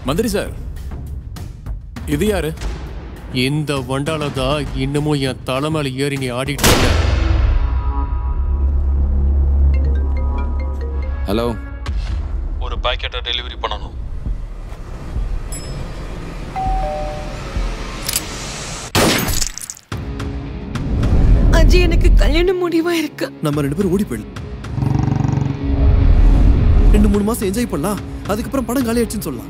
மந்திரி சார் இது யாரு இந்த வண்டால தான் இன்னமும் என் தலைமையில ஏறி நீ ஆடிட்டு இருக்க ஹலோ ஒரு பாக்கெட்டை டெலிவரி பண்ணணும் அஜய் எனக்கு கல்யாணம் முடிவா இருக்கு நம்ம ரெண்டு பேரும் ஓடி போயிடலாம் ரெண்டு மூணு மாசம் என்ஜாய் பண்ணலாம் அதுக்கப்புறம் படம் காலி ஆயிடுச்சுன்னு சொல்லலாம்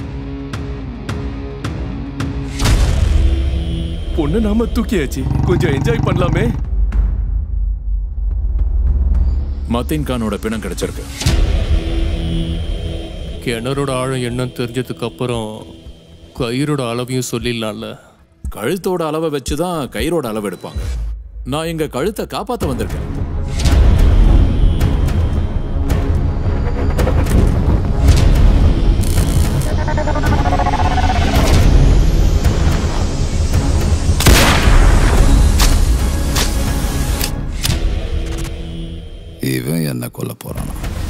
பொண்ணு நாம தூக்கியாச்சு கொஞ்சம் என்ஜாய் பண்ணலாமே மத்தீன் கானோட பிணம் கிடைச்சிருக்கு கிணறோட ஆழம் என்னன்னு தெரிஞ்சதுக்கு அப்புறம் கயிறோட அளவையும் சொல்லிடலாம்ல கழுத்தோட அளவை வச்சு தான் கயிறோட அளவு எடுப்பாங்க நான் எங்க கழுத்தை காப்பாத்த வந்திருக்கேன் இவன் என்ன கொல்ல போறானா